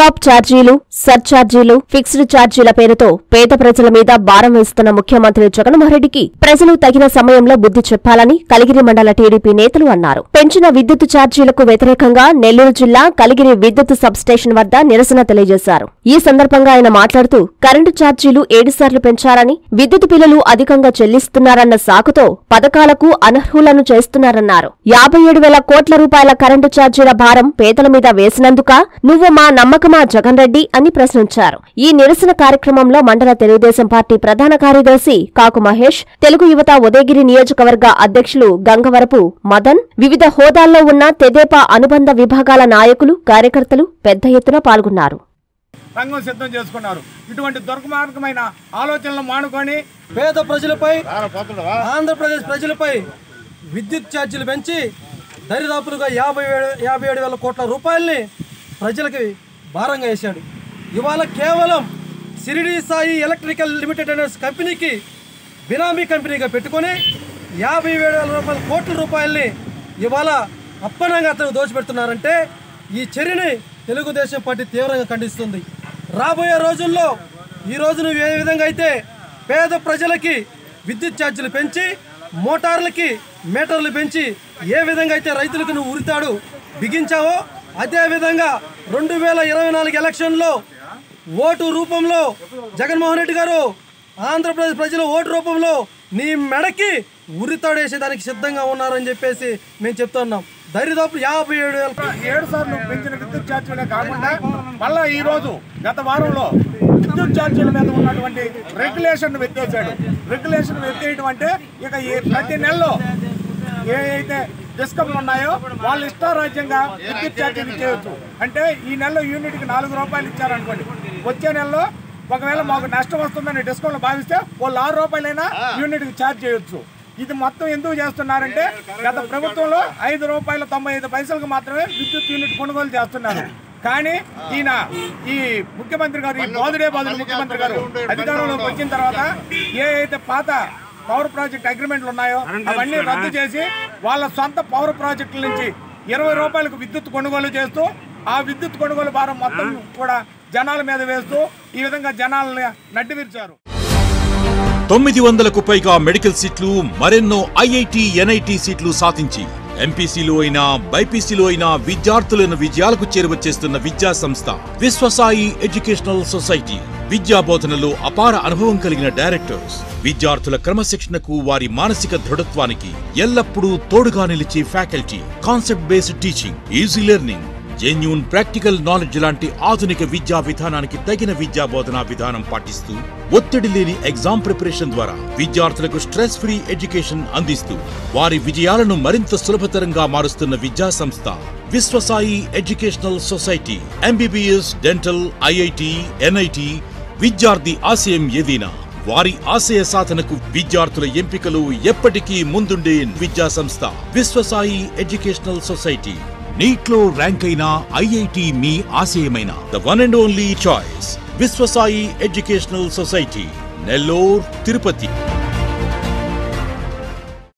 stop ఛార్జీలు సర్ఛార్జీలు fixed ఛార్జీల పేరుతో పేద ప్రజల మీద భారం వేస్తున్న ముఖ్యమంత్రి జగన్మోహన్రెడ్డికి ప్రజలు తగిన సమయంలో బుద్ధి చెప్పాలని కలిగిరి మండల టీడీపీ నేతలు అన్నారు పెంచిన విద్యుత్ ఛార్జీలకు వ్యతిరేకంగా నెల్లూరు జిల్లా కలిగిరి విద్యుత్ సబ్స్టేషన్ వద్ద నిరసన తెలియజేశారు ఈ సందర్భంగా ఆయన మాట్లాడుతూ కరెంటు ఛార్జీలు ఏడుసార్లు పెంచారని విద్యుత్ బిల్లులు అధికంగా చెల్లిస్తున్నారన్న సాకుతో పథకాలకు అనర్హులను చేస్తున్నారన్నారు యాభై ఏడు వేల కోట్ల రూపాయల కరెంటు ఛార్జీల భారం పేదల మీద వేసినందుక నువ్వు మా నమ్మకమా జగన్ రెడ్డి అని ప్రశ్నించారు ఈ నిరసన కార్యక్రమంలో మండల తెలుగుదేశం పార్టీ ప్రధాన కార్యదర్శి కాకు మహేష్ తెలుగు యువత ఉదయగిరి నియోజకవర్గ అధ్యక్షులు గంగవరపు మదన్ వివిధ హోదాల్లో ఉన్న తెదేపా అనుబంధ విభాగాల నాయకులు కార్యకర్తలు పెద్ద ఎత్తున పాల్గొన్నారు రంగం సిద్ధం చేసుకున్నారు ఇటువంటి దుర్మార్గమైన ఆలోచనలు మానుకొని పేద ప్రజలపై ఆంధ్రప్రదేశ్ ప్రజలపై విద్యుత్ ఛార్జీలు పెంచి దరిదాపులుగా యాభై ఏడు యాభై ఏడు వేల కోట్ల రూపాయల్ని ప్రజలకి భారంగా వేశాడు ఇవాళ కేవలం సిరిడి సాయి ఎలక్ట్రికల్ లిమిటెడ్ అనే కంపెనీకి బినామీ కంపెనీగా పెట్టుకొని యాభై ఏడు వేల రూపాయల కోట్ల రూపాయల్ని ఇవాళ అప్పనంగా అతను దోచిపెడుతున్నారంటే ఈ చర్యని తెలుగుదేశం పార్టీ తీవ్రంగా ఖండిస్తుంది రాబోయే రోజుల్లో ఈ రోజు నువ్వు ఏ విధంగా అయితే పేద ప్రజలకి విద్యుత్ ఛార్జీలు పెంచి మోటార్లకి మీటర్లు పెంచి ఏ విధంగా అయితే రైతులకు నువ్వు ఉరితాడు బిగించావో అదే విధంగా రెండు వేల ఇరవై నాలుగు ఎలక్షన్లో ఓటు రూపంలో జగన్మోహన్ రెడ్డి గారు ఆంధ్రప్రదేశ్ ప్రజలు ఓటు రూపంలో నీ మెడకి ఉరితాడేసేదానికి సిద్ధంగా ఉన్నారని చెప్పేసి మేము చెప్తున్నాం దరిదాపు యాభై ఏడు వేల ఏడు సార్లు పెంచిన విద్యుత్ ఛార్జీలే కాకుండా మళ్ళా ఈ రోజు గత వారంలో విద్యుత్ ఛార్జీల మీద ఉన్నటువంటి రెగ్యులేషన్ ఎత్తేసాడు రెగ్యులేషన్ ఎత్తేయడం అంటే ఇక ఈ ప్రతి నెలలో ఏ అయితే డిస్కమ్లు ఉన్నాయో వాళ్ళు ఇష్టారాజ్యంగా విద్యుత్ ఛార్జీలు ఇచ్చేయచ్చు అంటే ఈ నెలలో యూనిట్కి నాలుగు రూపాయలు ఇచ్చారనుకోండి వచ్చే నెలలో ఒకవేళ మాకు నష్టం వస్తుందని డిస్కౌంట్ భావిస్తే వాళ్ళు ఆరు రూపాయలైనా యూనిట్కి ఛార్జ్ చేయొచ్చు ఇది మొత్తం ఎందుకు చేస్తున్నారంటే గత ప్రభుత్వంలో ఐదు రూపాయల తొంభై ఐదు పైసలకు మాత్రమే విద్యుత్ యూనిట్ కొనుగోలు చేస్తున్నారు కానీ ఈయన ఈ ముఖ్యమంత్రి గారు ఈ బాదుడే బాదుడు ముఖ్యమంత్రి గారు అధికారంలోకి వచ్చిన తర్వాత ఏ అయితే పాత పవర్ ప్రాజెక్ట్ అగ్రిమెంట్లు ఉన్నాయో అవన్నీ రద్దు చేసి వాళ్ళ సొంత పవర్ ప్రాజెక్టుల నుంచి ఇరవై రూపాయలకు విద్యుత్ కొనుగోలు చేస్తూ ఆ విద్యుత్ కొనుగోలు భారం మొత్తం కూడా జనాల మీద వేస్తూ ఈ విధంగా జనాలని నడ్డివిర్చారు తొమ్మిది వందలకు పైగా మెడికల్ సీట్లు మరెన్నో ఐఐటి ఎన్ఐటి సీట్లు సాధించి ఎంపీసీలో అయినా బైపీసీలో అయినా విద్యార్థులను విజయాలకు చేరువచేస్తున్న విద్యా సంస్థ విశ్వసాయి ఎడ్యుకేషనల్ సొసైటీ విద్యా బోధనలో అపార అనుభవం కలిగిన డైరెక్టర్స్ విద్యార్థుల క్రమశిక్షణకు వారి మానసిక దృఢత్వానికి ఎల్లప్పుడూ తోడుగా నిలిచే faculty concept based teaching easy learning genuine practical knowledge లాంటి ఆధునిక విద్యా విధానానికి తగిన విద్యా బోధనా విధానం పాటిస్తూ ఒత్తిడి లేని ఎగ్జామ్ ప్రిపరేషన్ ద్వారా విద్యార్థులకు స్ట్రెస్ ఫ్రీ ఎడ్యుకేషన్ అందిస్తూ వారి విజయాలను మరింత సులభతరంగా మారుస్తున్న విద్యా సంస్థ Vishwasai educational society MBBS dental IIT NIT విద్యార్థి ఆశయం ఏదైనా వారి ఆశయ సాధనకు విద్యార్థుల ఎంపికలు ఎప్పటికీ ముందుండే విద్యా సంస్థ విశ్వసాయి ఎడ్యుకేషనల్ సొసైటీ నీట్లో ర్యాంక్ అయిన ఐఐటి మీ ఆశయమైన the one and only choice Vishwasai educational society Nellore Tirupati